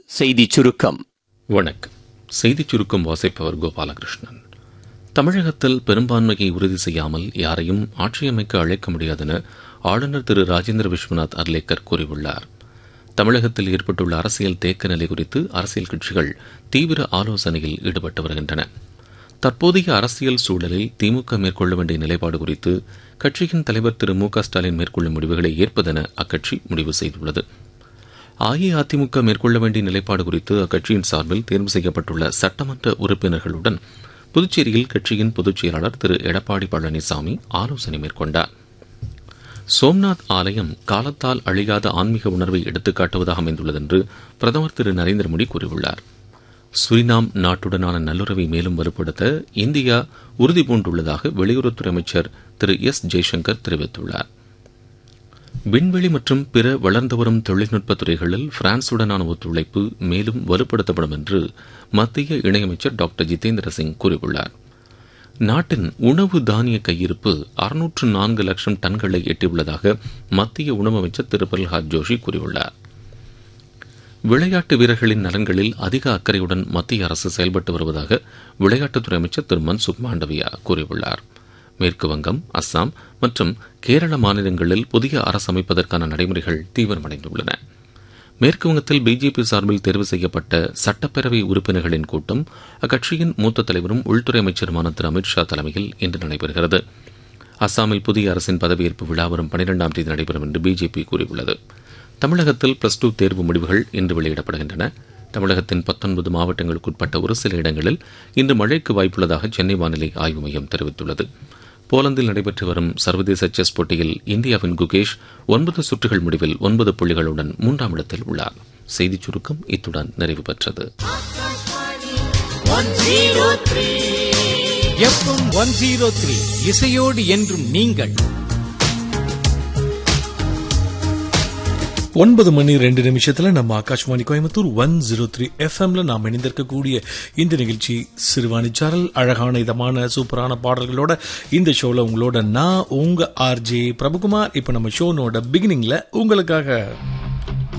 செய்திச் சுருக்கம் வணக்கம் செய்திச் சுருக்கம் வாசிப்பவர் கோபாலகிருஷ்ணன் தமிழகத்தில் பெரும்பான்மையை உறுதி செய்யாமல் யாரையும் ஆட்சியமைக்க அழைக்க முடியாதென ஆளுநர் திரு ராஜேந்திர விஸ்வநாத் அர்லேக்கர் கூறியுள்ளார் தமிழகத்தில் ஏற்பட்டுள்ள அரசியல் தேக்க நிலை குறித்து அரசியல் கட்சிகள் தீவிர ஆலோசனையில் ஈடுபட்டு வருகின்றன தற்போதைய அரசியல் சூழலில் திமுக மேற்கொள்ள வேண்டிய நிலைப்பாடு குறித்து கட்சியின் தலைவர் திரு மு க ஸ்டாலின் மேற்கொள்ளும் முடிவுகளை ஏற்பதென அக்கட்சி முடிவு செய்துள்ளது அஇஅதிமுக மேற்கொள்ள வேண்டிய நிலைப்பாடு குறித்து அக்கட்சியின் சார்பில் தேர்வு செய்யப்பட்டுள்ள சட்டமன்ற உறுப்பினர்களுடன் புதுச்சேரியில் கட்சியின் பொதுச் செயலாளர் திரு எடப்பாடி பழனிசாமி ஆலோசனை மேற்கொண்டார் சோம்நாத் ஆலயம் காலத்தால் அழியாத ஆன்மீக உணர்வை எடுத்துக்காட்டுவதாக அமைந்துள்ளது என்று பிரதமர் திரு நரேந்திர மோடி கூறியுள்ளார் சுரினாம் நாட்டுடனான நல்லுறவை மேலும் வலுப்படுத்த இந்தியா உறுதிபூண்டுள்ளதாக வெளியுறவுத்துறை அமைச்சர் திரு எஸ் ஜெய்சங்கர் தெரிவித்துள்ளார் விண்வெளி மற்றும் பிற வளர்ந்து வரும் தொழில்நுட்ப துறைகளில் பிரான்சுடனான ஒத்துழைப்பு மேலும் வலுப்படுத்தப்படும் என்று மத்திய இணையமைச்சர் டாக்டர் ஜிதேந்திர சிங் கூறியுள்ளார் நாட்டின் உணவு தானிய கையிருப்பு அறுநூற்று நான்கு லட்சம் டன்களை எட்டியுள்ளதாக மத்திய உணவு அமைச்சர் திரு பிரல்ஹாத் ஜோஷி கூறியுள்ளார் விளையாட்டு வீரர்களின் நலன்களில் அதிக அக்கறையுடன் மத்திய அரசு செயல்பட்டு வருவதாக விளையாட்டுத்துறை அமைச்சர் திரு மன்சுக் மாண்டவியா கூறியுள்ளார் மேற்கு வங்கம் அஸ்ஸாம் மற்றும் கேரள மாநிலங்களில் புதிய அரசு அமைப்பதற்கான நடைமுறைகள் தீவிரமடைந்துள்ளன மேற்கு வங்கத்தில் பிஜேபி சார்பில் தேர்வு செய்யப்பட்ட சட்டப்பேரவை உறுப்பினர்களின் கூட்டம் அக்கட்சியின் மூத்த தலைவரும் உள்துறை அமைச்சருமான திரு அமித்ஷா தலைமையில் இன்று நடைபெறுகிறது அஸ்ஸாமில் புதிய அரசின் பதவியேற்பு விழா வரும் பனிரெண்டாம் தேதி நடைபெறும் என்று பிஜேபி கூறியுள்ளது தமிழகத்தில் பிளஸ் டூ தேர்வு முடிவுகள் இன்று வெளியிடப்படுகின்றன தமிழகத்தின் பத்தொன்பது மாவட்டங்களுக்குட்பட்ட ஒரு சில இடங்களில் இன்று மழைக்கு வாய்ப்புள்ளதாக சென்னை வானிலை ஆய்வு மையம் தெரிவித்துள்ளது போலந்தில் நடைபெற்று வரும் சர்வதேச செஸ் போட்டியில் இந்தியாவின் குகேஷ் ஒன்பது சுற்றுகள் முடிவில் ஒன்பது புள்ளிகளுடன் மூன்றாம் இடத்தில் உள்ளார் செய்திச் சுருக்கம் இத்துடன் நிறைவு பெற்றது எஃப்எம் ஒன் ஜீரோ த்ரீ இசையோடு என்றும் நீங்கள் ஒன்பது மணி ரெண்டு நிமிஷத்துல நம்ம Akashvani Coimbatore one zero three எஃப்எம்ல நாம் இணைந்திருக்கக்கூடிய இந்த நிகழ்ச்சி சிறுவாணி சாரல் அழகான இதமான சூப்பரான பாடல்களோட இந்த ஷோல உங்களோட நான் உங்க ஆர்ஜே பிரபுகுமார் இப்ப நம்ம ஷோனோட பிகினிங்ல உங்களுக்காக